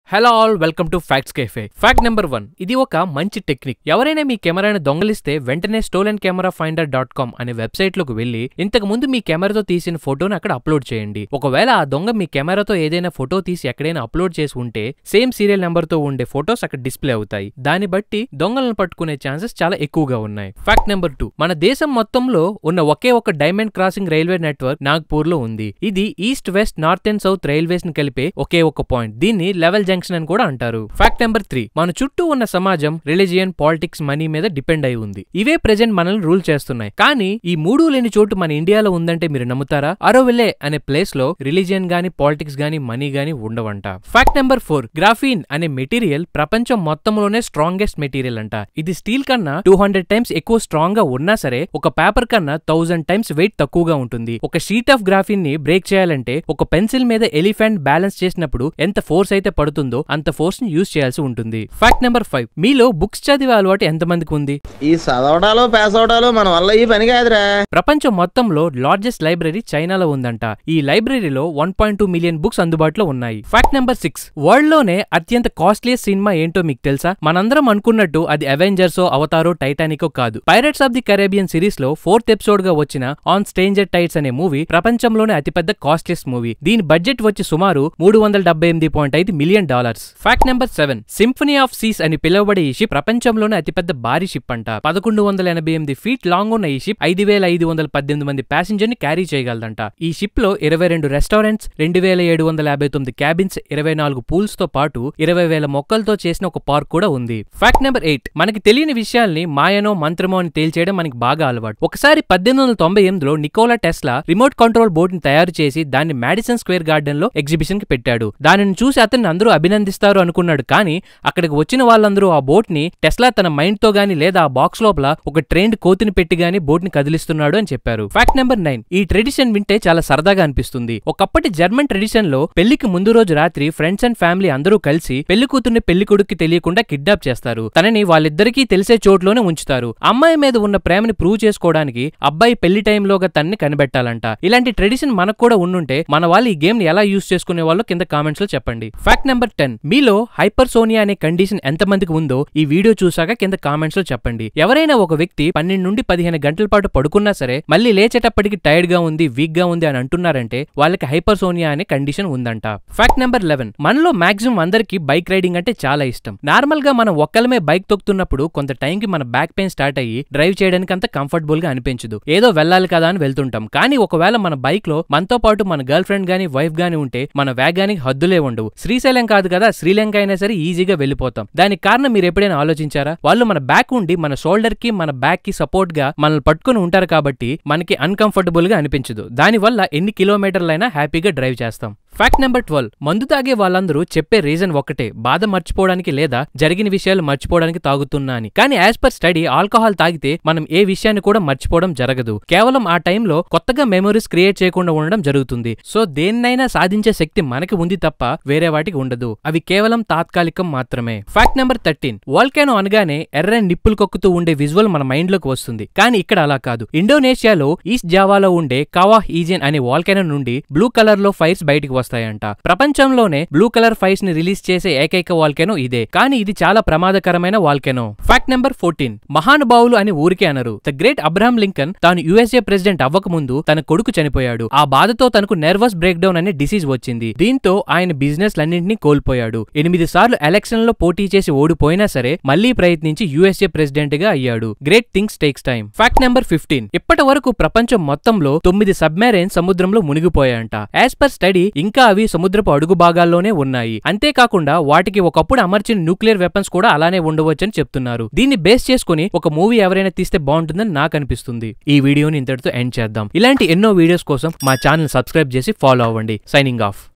hello all welcome to facts cafe fact number one ఇది ఒక మంచి టెక్నిక్ ఎవరైనా మీ కెమెరాని దొంగలిస్తే వెంటనే stolen camera finder dot com అనే వెబ్సైట్ లోకి వెళ్లి ఇంతకు ముందు మీ కెమెరాతో తీసిన ఫోటోని అక్కడ అప్లోడ్ చేయండి ఒకవేళ ఆ దొంగ మీ కెమెరాతో ఏదైనా ఫోటో తీసి ఎక్కడైనా అప్లోడ్ చేసి ఉంటే సేమ్ సీరియల్ నెంబర్ తో ఉండే ఫోటోస్ అక్కడ డిస్ప్లే అవుతాయి దాన్ని బట్టి దొంగలను పట్టుకునే ఛాన్సెస్ చాలా ఎక్కువగా ఉన్నాయి ఫ్యాక్ట్ నెంబర్ టూ మన దేశం మొత్తంలో ఉన్న ఒకే ఒక diamond crossing railway network Nagpur లో ఉంది ఇది east west north and south railways ని కలిపే ఒకే ఒక పాయింట్ దీన్ని లెవెల్ జంక్షన్ అని కూడా అంటారు ఫ్యాక్ట్ నెంబర్ త్రీ మన చుట్టూ ఉన్న సమాజం రిలీజియన్ పాలిటిక్స్ మనీ మీద డిపెండ్ అయి ఉంది ఇవే ప్రెజెంట్ మనల్ని రూల్ చేస్తున్నాయి కానీ ఈ మూడు లేని చోటు మన ఇండియాలో ఉందంటే మీరు నమ్ముతారా అరోవిల్లే అనే ప్లేస్ లో రిలీజియన్ గానీ పాలిటిక్స్ గానీ మనీ గానీ ఉండవంట ఫ్యాక్ట్ నెంబర్ ఫోర్ గ్రాఫీన్ అనే మెటీరియల్ ప్రపంచం మొత్తంలోనే స్ట్రాంగెస్ట్ మెటీరియల్ అంట ఇది స్టీల్ కన్నా టూ హండ్రెడ్ టైమ్స్ ఎక్కువ స్ట్రాంగ్ గా ఉన్నా సరే ఒక పేపర్ కన్నా థౌసండ్ టైమ్స్ వెయిట్ తక్కువగా ఉంటుంది ఒక షీట్ ఆఫ్ గ్రాఫిన్ ని బ్రేక్ చేయాలంటే ఒక పెన్సిల్ మీద ఎలిఫెంట్ బ్యాలెన్స్ చేసినప్పుడు ఎంత ఫోర్స్ అయితే పడుతుందో అంత ఫోర్స్ ని యూజ్ చేయాల్సి ఉంటుంది ఫ్యాక్ట్ నెంబర్ ఫైవ్ మీలో బుక్స్ చదివే అలవాటు ఎంతమందికి ఉంది ఈ చదవడాలు పాస్ అవడాలు మన వల్ల ఈ పని కాదురా ప్రపంచం మొత్తంలో లార్జెస్ట్ లైబ్రరీ చైనాలో ఉందంట ఈ లైబ్రరీలో one point two million books అందుబాటులో ఉన్నాయి ఫ్యాక్ట్ నెంబర్ సిక్స్ వరల్డ్ లోనే అత్యంత కాస్ట్లీయస్ట్ సినిమా ఏంటో మీకు తెలుసా మనందరం అనుకున్నట్టు అది అవెంజర్స్ అవతారో టైటానికో కాదు Pirates of the Caribbean series లో ఫోర్త్ ఎపిసోడ్ గా వచ్చిన ఆన్ స్ట్రేంజర్ టైట్స్ అనే మూవీ ప్రపంచంలోనే అతిపెద్ద కాస్ట్లీయెస్ట్ మూవీ దీని బడ్జెట్ వచ్చి సుమారు మూడు వందల డెబ్బై ఎనిమిది పాయింట్ ఐదు million dollars fact number seven Symphony of Seas అని పిలువబడే ఈ షిప్ ప్రపంచంలోనే అతిపెద్ద భారీ షిప్ అంట పదకొండు వందల ఎనభై ఎనిమిది ఫీట్ లాంగ్ ఉన్న ఈ షిప్ ఐదు వేల ఐదు వందల పద్దెనిమిది మంది ప్యాసింజర్ ని క్యారీ చేయగలదంట ఈ షిప్ లో ఇరవై రెండు రెస్టారెంట్స్ రెండు వేల ఏడు వందల యాభై తొమ్మిది క్యాబిన్స్ ఇరవై నాలుగు పూల్స్ తో పాటు ఇరవై వేల మొక్కలతో చేసిన ఒక పార్క్ కూడా ఉంది ఫ్యాక్ట్ నెంబర్ ఎయిట్ మనకి తెలియని విషయాల్ని మాయనో మంత్రమో అని తేల్చేయడం మనకి బాగా అలవాటు ఒకసారి పద్దెనిమిది వందల తొంభై ఎనిమిదిలో Nikola Tesla remote control board ని తయారు చేసి దాన్ని మాడిసన్ స్క్వేర్ గార్డెన్ లో ఎగ్జిబిషన్ కి పెట్టాడు దానిని చూసి అతన్ని అందరూ అభినందిస్తారు అనుకున్నాడు కానీ అక్కడికి వచ్చిన వాళ్ళందరూ ఆ బోట్ ని టెస్లా తన మైండ్ తో గానీ లేదా ఆ బాక్స్ లోపల ఒక ట్రైన్డ్ కోతిని పెట్టి గానీ బోట్ ని కదిలిస్తున్నాడు అని చెప్పారు ఫ్యాక్ట్ నెంబర్ నైన్ ఈ ట్రెడిషన్ వింటే చాలా సరదాగా అనిపిస్తుంది ఒకప్పటి జర్మన్ ట్రెడిషన్ లో పెళ్లికి ముందు రోజు రాత్రి ఫ్రెండ్స్ అండ్ ఫ్యామిలీ అందరూ కలిసి పెళ్లి కూతుర్ని పెళ్లి కొడుక్కి తెలియకుండా కిడ్నాప్ చేస్తారు తనని వాళ్ళిద్దరికీ తెలిసే చోట్లోనే ఉంచుతారు అమ్మాయి మీద ఉన్న ప్రేమని ప్రూవ్ చేసుకోవడానికి అబ్బాయి పెళ్లి టైంలోగా తన్ని కనిపెట్టాలంట ఇలాంటి ట్రెడిషన్ మనకు కూడా ఉండుంటే మన వాళ్ళు ఈ గేమ్ ని ఎలా యూస్ చేసుకునే వాళ్ళు కింద కామెంట్స్ లో చెప్పండి ఫ్యాక్ట్ నెంబర్ టెన్ మీలో హైపర్సోనియా అనే కండిషన్ ఎంత మందికి ఉందో ఈ వీడియో చూసాక కింద కామెంట్స్ లో చెప్పండి ఎవరైనా ఒక వ్యక్తి పన్నెండు నుండి పదిహేను గంటల పాటు పడుకున్నా సరే మళ్ళీ లేచేటప్పటికి టైర్డ్ గా ఉంది వీక్ గా ఉంది అని అంటున్నారంటే వాళ్ళకి హైపర్సోనియా అనే కండిషన్ ఉందంట ఫ్యాక్ట్ నెంబర్ లెవెన్ మనలో మాక్సిమం అందరికి బైక్ రైడింగ్ అంటే చాలా ఇష్టం నార్మల్ గా మనం ఒక్కలమే బైక్ తొక్కుతున్నప్పుడు కొంత టైంకి మన బ్యాక్ పెయిన్ స్టార్ట్ అయ్యి డ్రైవ్ చేయడానికి అంత కంఫర్టబుల్ గా అనిపించదు ఏదో వెళ్ళాలి కదా అని వెళ్తుంటాం కానీ ఒకవేళ మన బైక్ లో మనతో పాటు మన గర్ల్ ఫ్రెండ్ గానీ వైఫ్ గానీ ఉంటే మన వేగానికి హద్దులే ఉండవు శ్రీశైలం కాదు కదా శ్రీలంక అయినా సరే ఈజీగా వెళ్ళిపోతాం దానికి కారణం మీరు ఎప్పుడైనా ఆలోచించారా వాళ్ళు మన బ్యాక్ ఉండి మన షోల్డర్ కి మన బ్యాక్ కి సపోర్ట్ గా మనల్ని పట్టుకుని ఉంటారు కాబట్టి మనకి అన్కంఫర్టబుల్ గా అనిపించదు దానివల్ల ఎన్ని కిలోమీటర్లైనా హ్యాపీగా డ్రైవ్ చేస్తాం ఫ్యాక్ట్ నెంబర్ ట్వెల్వ్ మందు తాగే వాళ్ళందరూ చెప్పే రీజన్ ఒక్కటే బాధ మర్చిపోవడానికి లేదా జరిగిన విషయాలు మర్చిపోవడానికి తాగుతున్నా అని కానీ యాజ్ పర్ స్టడీ ఆల్కహాల్ తాగితే మనం ఏ విషయాన్ని కూడా మర్చిపోవడం జరగదు కేవలం ఆ టైంలో కొత్తగా మెమరీస్ క్రియేట్ చేయకుండా ఉండడం జరుగుతుంది సో దేన్నైనా సాధించే శక్తి మనకి ఉంది తప్ప వేరే వాటికి ఉండదు అవి కేవలం తాత్కాలికం మాత్రమే ఫ్యాక్ట్ నెంబర్ థర్టీన్ వాల్కానో అనగానే ఎర్ర నిప్పులు కొక్కుతూ ఉండే విజువల్ మన మైండ్ లోకి వస్తుంది కానీ ఇక్కడ అలా కాదు ఇండోనేషియాలో ఈస్ట్ జావాలో ఉండే కవాహ్ ఈజెన్ అనే వాల్కానో నుండి బ్లూ కలర్ లో ఫైర్స్ బయటికి వస్తాయంట ప్రపంచంలోనే బ్లూ కలర్ ఫైర్స్ ని రిలీజ్ చేసే ఏకైక వాల్కెనో ఇదే కానీ ఇది చాలా ప్రమాదకరమైన వాల్కెనో ఫ్యాక్ట్ నెంబర్ ఫోర్టీన్ మహానుభావులు అని ఊరికే అనరు ద గ్రేట్ అబ్రహాం లింకన్ తాను యుఎస్ఏ ప్రెసిడెంట్ అవ్వక ముందు తన కొడుకు చనిపోయాడు ఆ బాధతో తనకు నర్వస్ బ్రేక్ డౌన్ అనే డిసీజ్ వచ్చింది దీంతో ఆయన బిజినెస్ లన్నింటినీ కోల్పోయాడు ఎనిమిది సార్లు ఎలక్షన్ లో పోటీ చేసి ఓడిపోయినా సరే మళ్లీ ప్రయత్నించి యుఎస్ఏ ప్రెసిడెంట్ గా అయ్యాడు great things takes time fact number fifteen ఇప్పటి వరకు ప్రపంచం మొత్తంలో తొమ్మిది సబ్మెరైన్ సముద్రంలో మునిగిపోయాయంట యాజ్ పర్ స్టడీ ఇంకా అవి సముద్రపు అడుగు భాగాల్లోనే ఉన్నాయి అంతేకాకుండా వాటికి ఒకప్పుడు అమర్చిన న్యూక్లియర్ వెపన్స్ కూడా అలానే ఉండవచ్చని చెప్తున్నారు దీన్ని బేస్ చేసుకుని ఒక మూవీ ఎవరైనా తీస్తే బాగుంటుందని నాకు అనిపిస్తుంది ఈ వీడియోని ఇంతటితో ఎండ్ చేద్దాం ఇలాంటి ఎన్నో వీడియోస్ కోసం మా ఛానల్ సబ్స్క్రైబ్ చేసి ఫాలో అవ్వండి సైనింగ్ ఆఫ్